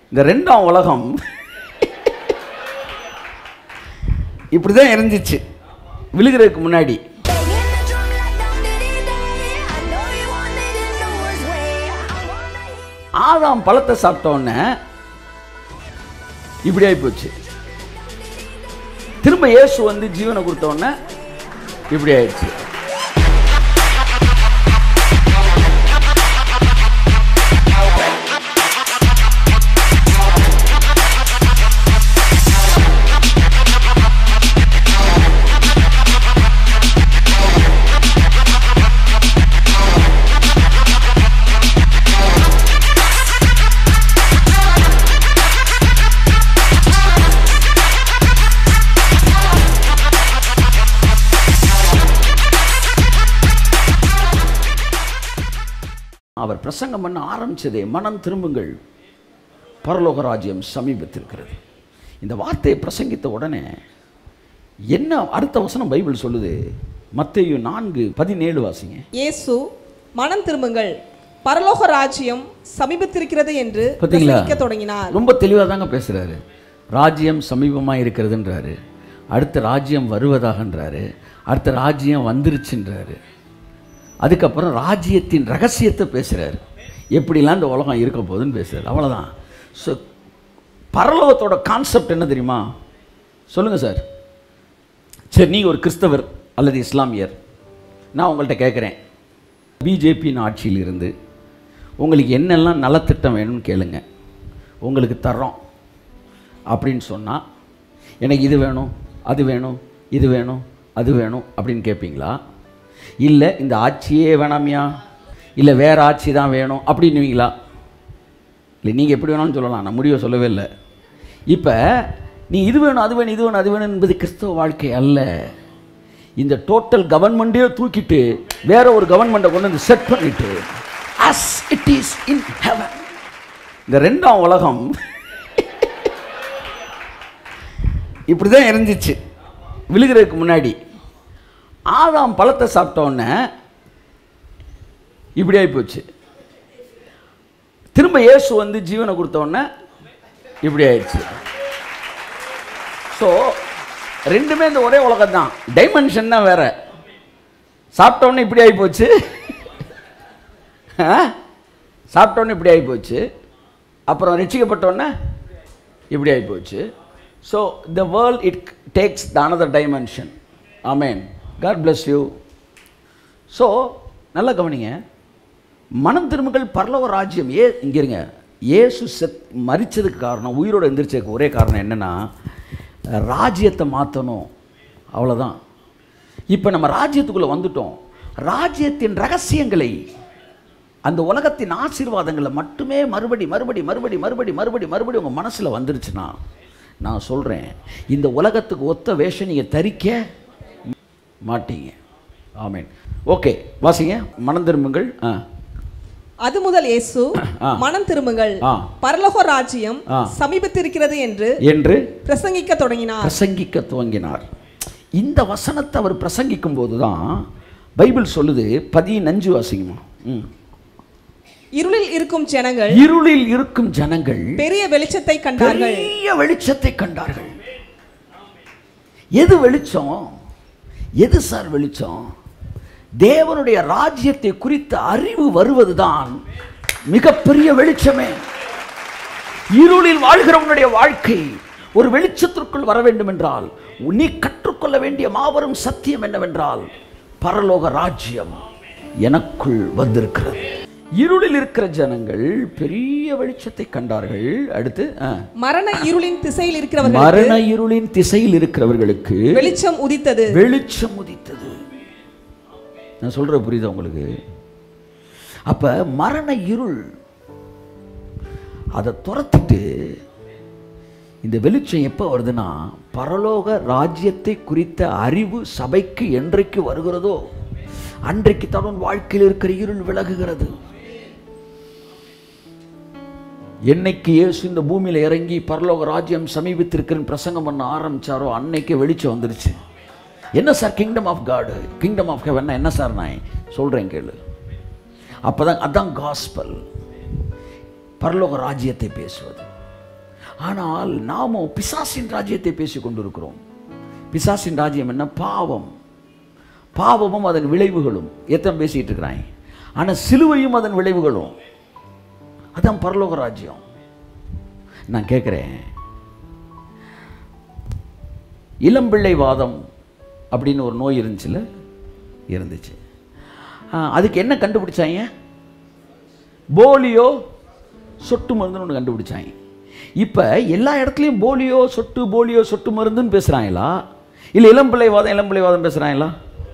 இந்த ரெண்டாம் உலகம் இப்படி தான் இருந்துச்சு விழுகிறதுக்கு முன்னாடி Banging the drum like Dum Diddy Day. I know you want it in the worst way. I wanna hear. ஆதாம் பழத்தை சாப்பிட்ட உடனே இப்படி ஆகி போச்சு திரும்ப இயேசு வந்து ஜீவனை கொடுத்த உடனே இப்படி ஆயிடுச்சு அவர் பிரசங்கம் பண்ண ஆரம்பிச்சதே மனம் திரும்புங்கள் பரலோக ராஜ்யம் சமீபத்திருக்கிறது இந்த வார்த்தையை பிரசங்கித்த உடனே என்ன அடுத்த வசனம் பைபிள் சொல்லுது மத்தேயு நான்கு பதினேழு வாசிங்க இயேசு மனம் திரும்புங்கள் பரலோக ராஜ்யம் சமீபத்திருக்கிறது என்று பார்த்தீங்களா பிரசங்கிக்க தொடங்கினார் ரொம்ப தெளிவாக தாங்க பேசுகிறாரு ராஜ்யம் சமீபமாக இருக்கிறதுன்றாரு அடுத்த ராஜ்யம் வருவதாகன்றாரு அடுத்த ராஜ்யம் வந்துருச்சுன்றாரு அதுக்கப்புறம் ராஜ்யத்தின் ரகசியத்தை பேசுகிறாரு எப்படிலாம் இந்த உலகம் இருக்க போகுதுன்னு பேசுகிறார் அவ்வளோதான் ஸோ பரலோகத்தோட கான்செப்ட் என்ன தெரியுமா சொல்லுங்கள் சார் சரி நீங்கள் ஒரு கிறிஸ்தவர் அல்லது இஸ்லாமியர் நான் உங்கள்கிட்ட கேட்குறேன் பிஜேபியின் ஆட்சியில் இருந்து உங்களுக்கு என்னெல்லாம் நலத்திட்டம் வேணும்னு கேளுங்க உங்களுக்கு தர்றோம் அப்படின்னு சொன்னால் எனக்கு இது வேணும் அது வேணும் இது வேணும் அது வேணும் அப்படின்னு கேட்பீங்களா இல்லை இந்த ஆட்சியே வேணாமியா இல்லை வேறு ஆட்சி தான் வேணும் அப்படின்னுவீங்களா இல்லை நீங்கள் எப்படி வேணாலும் சொல்லலாம் நான் முடிவை சொல்லவே இல்லை இப்போ நீ இது வேணும் அது வேணும் இது வேணும் அது வேணும் என்பது கிறிஸ்தவ வாழ்க்கை அல்ல இந்த டோட்டல் கவர்மெண்ட்டே தூக்கிட்டு வேற ஒரு கவர்மெண்ட்டை கொண்டு வந்து செட் பண்ணிட்டு as it is in heaven இந்த ரெண்டாம் உலகம் இப்படி தான் இருந்துச்சு விழுகிறதுக்கு முன்னாடி ஆதாம் பழத்தை சாப்பிட்ட உடனே இப்படி ஆகி போச்சு திரும்ப இயேசு வந்து ஜீவனை கொடுத்த உடனே இப்படி ஆயிடுச்சு ஸோ ரெண்டுமே இந்த ஒரே உலகம் தான் டைமென்ஷன் தான் வேற சாப்பிட்ட உடனே இப்படி ஆகி போச்சு சாப்பிட்ட உடனே இப்படி ஆகி போச்சு அப்புறம் ரசிக்கப்பட்ட உடனே இப்படி ஆகி போச்சு so the world it takes the another dimension amen God bless you so நல்லா கவனிங்க மனம் திரும்புகள் பரலோக ராஜ்யம் ஏ இங்கே இருங்க இயேசு செத் மறிச்சதுக்கு காரணம் உயிரோடு எந்திரிச்சதுக்கு ஒரே காரணம் என்னென்னா ராஜ்யத்தை மாற்றணும் அவ்வளோதான் இப்போ நம்ம ராஜ்யத்துக்குள்ளே வந்துட்டோம் ராஜ்யத்தின் ரகசியங்களை அந்த உலகத்தின் ஆசீர்வாதங்களை மட்டுமே மறுபடி மறுபடி மறுபடி மறுபடி மறுபடி மறுபடி உங்கள் மனசில் வந்துருச்சுன்னா நான் சொல்கிறேன் இந்த உலகத்துக்கு ஒத்த வேஷம் நீங்கள் தரிக்க மாட்டீங்க ஆமேன் ஓகே வாசிங்க மனம் திரும்புங்கள் ஆ அது முதல் இயேசு ஆ. மனம் திரும்புங்கள் ஆ. பரலோக ராஜ்யம் ஆ. சமீபத்திருக்கிறது என்று என்று பிரசங்கிக்க தொடங்கினார் பிரசங்கிக்க துவங்கினார் இந்த வசனத்தை அவர் பிரசங்கிக்கும் போது தான் பைபிள் சொல்லுது பதினஞ்சு வாசிங்கம்மா ம் இருளில் இருக்கும் ஜனங்கள் இருளில் இருக்கும் ஜனங்கள் பெரிய வெளிச்சத்தை கண்டார்கள் பெரிய வெளிச்சத்தை கண்டார்கள் எது வெளிச்சம் எது சார் வெளிச்சம் தேவனுடைய ராஜ்யத்தை குறித்த அறிவு வருவதுதான் மிகப்பெரிய வெளிச்சமே இருளில் வாழ்கிறவனுடைய வாழ்க்கை ஒரு வெளிச்சத்திற்குள் வர வேண்டும் என்றால் நீ கற்றுக்கொள்ள வேண்டிய மாபெரும் சத்தியம் என்னவென்றால் பரலோக ராஜ்யம் எனக்குள் வந்திருக்கிறது இருளில் இருக்கிற ஜனங்கள் பெரிய வெளிச்சத்தை கண்டார்கள் அடுத்து ஆ. மரண இருளின் திசையில் இருக்கிறவர்கள் மரண இருளின் திசையில் இருக்கிறவர்களுக்கு வெளிச்சம் உதித்தது வெளிச்சம் உதித்தது நான் சொல்ற புரியுதா உங்களுக்கு அப்ப மரண இருள் அதை துரத்திட்டு இந்த வெளிச்சம் எப்போ வருதுன்னா பரலோக ராஜ்யத்தை குறித்த அறிவு சபைக்கு என்றைக்கு வருகிறதோ அன்றைக்கு தான் உன் வாழ்க்கையில் இருக்கிற இருள் விலகுகிறது என்னைக்கு இயேசு இந்த பூமியில் இறங்கி பரலோக ராஜ்யம் சமீபத்திருக்கிறன்னு பிரசங்கம் பண்ண ஆரம்பிச்சாரோ அன்னைக்கு வெளிச்சம் வந்துருச்சு என்ன sir kingdom of God kingdom of heaven என்ன சார் நான் சொல்கிறேன் கேளு அப்பதான் அதான் காஸ்பல் பரலோக ராஜ்யத்தை பேசுவது ஆனால் நாமோ பிசாசின் ராஜ்யத்தை பேசி கொண்டிருக்கிறோம் பிசாசின் ராஜ்யம் என்ன பாவம் பாவமும் அதன் விளைவுகளும் எத்தனை பேசிட்டு இருக்கிறாங்க ஆனால் சிலுவையும் அதன் விளைவுகளும் அதான் பரலோக ராஜ்யம் நான் கேட்குறேன் இளம்பிள்ளை வாதம் அப்படின்னு ஒரு நோய் இருந்துச்சுல இருந்துச்சு ஆ, அதுக்கு என்ன கண்டுபிடிச்சாங்க போலியோ சொட்டு மருந்துன்னு ஒன்று கண்டுபிடிச்சாங்க இப்போ எல்லா இடத்துலையும் போலியோ சொட்டு போலியோ சொட்டு மருந்துன்னு பேசுகிறாங்களா இல்லை இளம்பிள்ளை வாதம் இளம்பிள்ளை வாதம் பேசுகிறாங்களா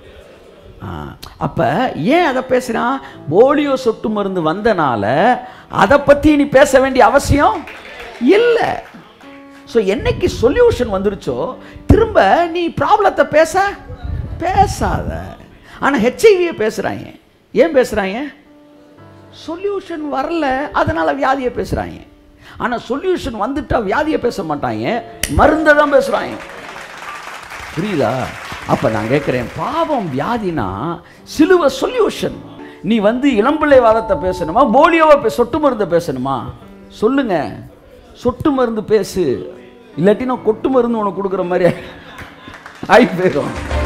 அப்போ ஏன் அதை பேசுகிறான் போலியோ சொட்டு மருந்து வந்தனால அதை பற்றி நீ பேச வேண்டிய அவசியம் இல்லை ஸோ என்னைக்கு சொல்யூஷன் வந்துருச்சோ திரும்ப நீ ப்ராப்ளத்தை பேச பேசாத ஆனால் ஹெச்ஐவியை பேசுகிறாங்க ஏன் பேசுகிறாங்க சொல்யூஷன் வரல அதனால் வியாதியை பேசுகிறாங்க ஆனால் சொல்யூஷன் வந்துட்டா வியாதியை பேச மாட்டாங்க மருந்தை தான் பேசுகிறாங்க புரியுதா அப்போ நான் கேட்குறேன் பாவம் வியாதினா சிலுவை சொல்யூஷன் நீ வந்து இளம்பிள்ளை வாதத்தை பேசணுமா போலியோவை பே சொட்டு மருந்தை பேசணுமா சொல்லுங்க சொட்டு மருந்து பேசு இல்லாட்டி நான் கொட்டு மருந்து உனக்கு கொடுக்குற மாதிரி ஆகி போயிடும்